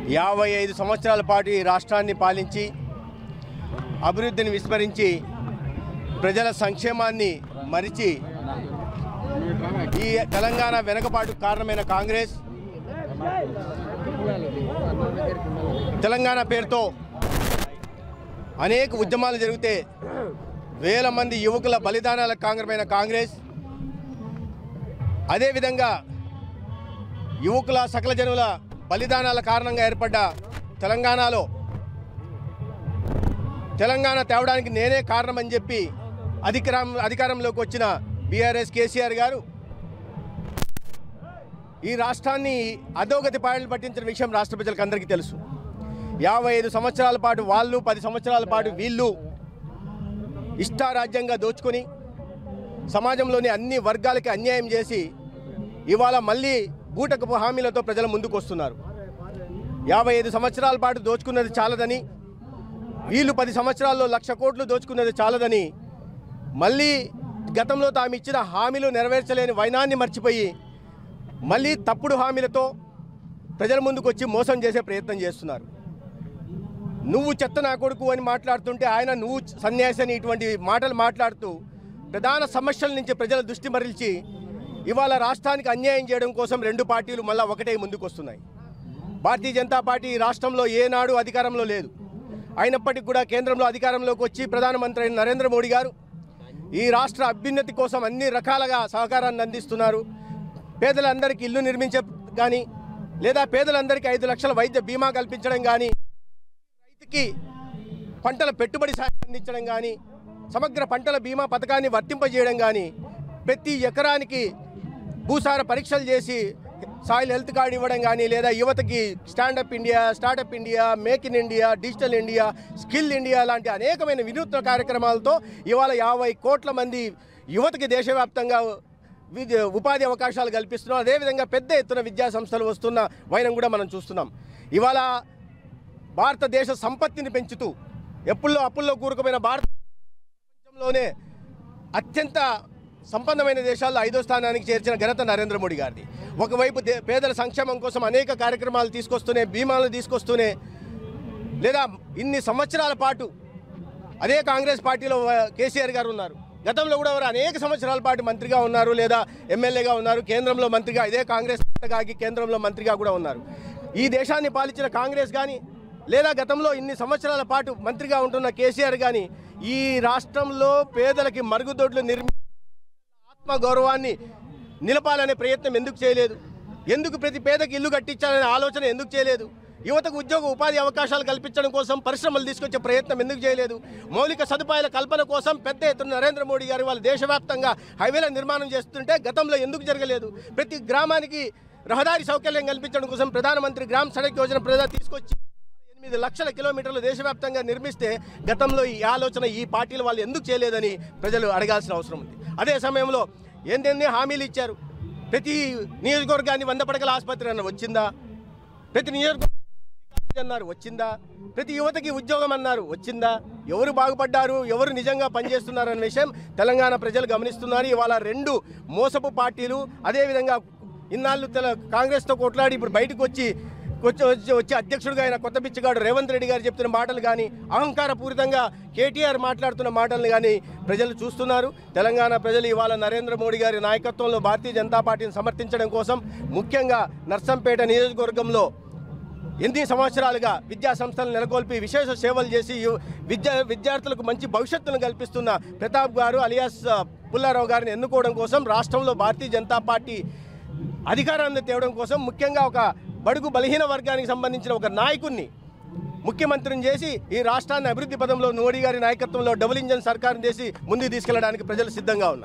యాభై ఐదు సంవత్సరాల పాటు ఈ రాష్ట్రాన్ని పాలించి అభివృద్ధిని విస్మరించి ప్రజల సంక్షేమాన్ని మరిచి ఈ తెలంగాణ వెనకపాటు కారణమైన కాంగ్రెస్ తెలంగాణ పేరుతో అనేక ఉద్యమాలు జరిగితే వేల మంది యువకుల బలిదానాలకు కాంగ్రమైన కాంగ్రెస్ అదేవిధంగా యువకుల సకల జనుల బలిదానాల కారణంగా ఏర్పడ్డ తెలంగాణలో తెలంగాణ తేవడానికి నేనే కారణమని చెప్పి అధికారం అధికారంలోకి వచ్చిన బీఆర్ఎస్ కేసీఆర్ గారు ఈ రాష్ట్రాన్ని అధోగతి పాయలు పట్టించిన విషయం రాష్ట్ర ప్రజలకు అందరికీ తెలుసు యాభై ఐదు సంవత్సరాల పాటు వాళ్ళు పది సంవత్సరాల పాటు వీళ్ళు ఇష్టారాజ్యంగా దోచుకొని సమాజంలోని అన్ని వర్గాలకి అన్యాయం చేసి ఇవాళ మళ్ళీ బూటకపు హామీలతో ప్రజల ముందుకు వస్తున్నారు యాభై ఐదు సంవత్సరాల పాటు దోచుకున్నది చాలదని వీళ్ళు పది సంవత్సరాల్లో లక్ష కోట్లు దోచుకున్నది చాలదని మళ్ళీ గతంలో తాము ఇచ్చిన హామీలు నెరవేర్చలేని వైనాన్ని మర్చిపోయి మళ్ళీ తప్పుడు హామీలతో ప్రజల ముందుకు వచ్చి మోసం చేసే ప్రయత్నం చేస్తున్నారు నువ్వు చెత్త నా కొడుకు అని మాట్లాడుతుంటే ఆయన నువ్వు సన్యాసి అని ఇటువంటి మాటలు మాట్లాడుతూ ప్రధాన సమస్యల నుంచి ప్రజల దృష్టి మరల్చి ఇవాళ రాష్ట్రానికి అన్యాయం చేయడం కోసం రెండు పార్టీలు మళ్ళా ఒకటే ముందుకు వస్తున్నాయి భారతీయ జనతా పార్టీ ఈ రాష్ట్రంలో ఏనాడు అధికారంలో లేదు అయినప్పటికీ కూడా కేంద్రంలో అధికారంలోకి వచ్చి ప్రధానమంత్రి అయిన నరేంద్ర మోడీ గారు ఈ రాష్ట్ర అభ్యున్నతి కోసం అన్ని రకాలుగా సహకారాన్ని అందిస్తున్నారు పేదలందరికీ ఇల్లు నిర్మించే కానీ లేదా పేదలందరికీ ఐదు లక్షల వైద్య బీమా కల్పించడం కానీ రైతుకి పంటల పెట్టుబడి సాయం అందించడం కానీ సమగ్ర పంటల బీమా పథకాన్ని వర్తింపజేయడం కానీ ప్రతి ఎకరానికి భూసార పరీక్షలు చేసి సాయిల్ హెల్త్ కార్డు ఇవ్వడం కానీ లేదా యువతకి stand up India startup India make in India digital India skill India లాంటి అనేకమైన వినూత్న కార్యక్రమాలతో ఇవాళ యాభై కోట్ల మంది యువతకి దేశవ్యాప్తంగా విద్య ఉపాధి అవకాశాలు కల్పిస్తున్నాం అదేవిధంగా పెద్ద ఎత్తున విద్యా సంస్థలు వస్తున్న వైనం కూడా మనం చూస్తున్నాం ఇవాళ భారతదేశ సంపత్తిని పెంచుతూ ఎప్పుల్లో అప్పుల్లో కూరుకుపోయిన భారత ప్రపంచంలోనే అత్యంత సంపన్నమైన దేశాల్లో ఐదో స్థానానికి చేర్చిన ఘనత నరేంద్ర మోడీ గారిది ఒకవైపు దే- పేదల సంక్షేమం కోసం అనేక కార్యక్రమాలు తీసుకొస్తూనే బీమాలు తీసుకొస్తూనే లేదా ఇన్ని సంవత్సరాల పాటు అదే కాంగ్రెస్ పార్టీలో ఆ, కేసీఆర్ గారు ఉన్నారు గతంలో కూడా వారు అనేక సంవత్సరాల పాటు మంత్రిగా ఉన్నారు లేదా ఎమ్మెల్యేగా ఉన్నారు కేంద్రంలో మంత్రిగా ఇదే కాంగ్రెస్ కాగి కేంద్రంలో మంత్రిగా కూడా ఉన్నారు ఈ దేశాన్ని పాలించిన కాంగ్రెస్ కానీ లేదా గతంలో ఇన్ని సంవత్సరాల పాటు మంత్రిగా ఉంటున్న కేసీఆర్ కానీ ఈ రాష్ట్రంలో పేదలకి మరుగుదొడ్లు నిర్మి ఆత్మగౌరవాన్ని నిలపాలనే ప్రయత్నం ఎందుకు చేయలేదు ఎందుకు ప్రతి పేదకి ఇల్లు కట్టించాలనే ఆలోచన ఎందుకు చేయలేదు యువతకు ఉద్యోగ ఉపాధి అవకాశాలు కల్పించడం కోసం పరిశ్రమలు తీసుకొచ్చే ప్రయత్నం ఎందుకు చేయలేదు మౌలిక సదుపాయాల కల్పన కోసం పెద్ద ఎత్తున నరేంద్ర మోడీ గారు వాళ్ళ దేశవ్యాప్తంగా హైవేల నిర్మాణం చేస్తుంటే గతంలో ఎందుకు జరగలేదు ప్రతి గ్రామానికి రహదారి సౌకర్యం కల్పించడం కోసం ప్రధానమంత్రి గ్రామ సడక్ యోజన ప్రజా తీసుకొచ్చి ఎనిమిది లక్షల కిలోమీటర్లు దేశవ్యాప్తంగా నిర్మిస్తే గతంలో ఈ ఆలోచన ఈ పార్టీలు వాళ్ళు ఎందుకు చేయలేదని ప్రజలు అడగాల్సిన అవసరం ఉంది అదే సమయంలో ఎన్నెన్ని హామీలు ఇచ్చారు ప్రతి నియోజకవర్గాన్ని వంద పడకల ఆసుపత్రి అన్న వచ్చిందా ప్రతి నియోజకవర్గం అన్నారు వచ్చిందా ప్రతి యువతకి ఉద్యోగం అన్నారు వచ్చిందా ఎవరు బాగుపడ్డారు ఎవరు నిజంగా పనిచేస్తున్నారు అనే విషయం తెలంగాణ ప్రజలు గమనిస్తున్నారు ఇవాళ రెండు మోసపు పార్టీలు అదేవిధంగా ఇన్నాళ్ళు తెల కాంగ్రెస్తో కొట్లాడి ఇప్పుడు బయటకు వచ్చి వచ్చి వచ్చి వచ్చి అధ్యక్షుడిగా ఆయన కొత్త పిచ్చిగాడు రేవంత్ రెడ్డి గారు చెప్తున్న మాటలు కానీ అహంకారపూరితంగా కేటీఆర్ మాట్లాడుతున్న మాటలు కానీ ప్రజలు చూస్తున్నారు తెలంగాణ ప్రజలు ఇవాళ నరేంద్ర మోడీ గారి నాయకత్వంలో భారతీయ జనతా పార్టీని సమర్థించడం కోసం ముఖ్యంగా నర్సంపేట నియోజకవర్గంలో ఎన్ని సంవత్సరాలుగా విద్యా సంస్థలు నెలకొల్పి విశేష సేవలు చేసి యు- విద్యా విద్యార్థులకు మంచి భవిష్యత్తును కల్పిస్తున్న ప్రతాప్ గారు అలియాస్ ఆ, పుల్లారావు గారిని ఎన్నుకోవడం కోసం రాష్ట్రంలో భారతీయ జనతా పార్టీ అధికారాన్ని తేవడం కోసం ముఖ్యంగా ఒక బడుగు బలహీన వర్గానికి సంబంధించిన ఒక నాయకుడిని ముఖ్యమంత్రిని చేసి ఈ రాష్ట్రాన్ని అభివృద్ధి పదంలో మోడీ గారి నాయకత్వంలో డబుల్ ఇంజన్ సర్కారం చేసి ముందుకు తీసుకెళ్లడానికి ప్రజలు సిద్ధంగా ఉన్నారు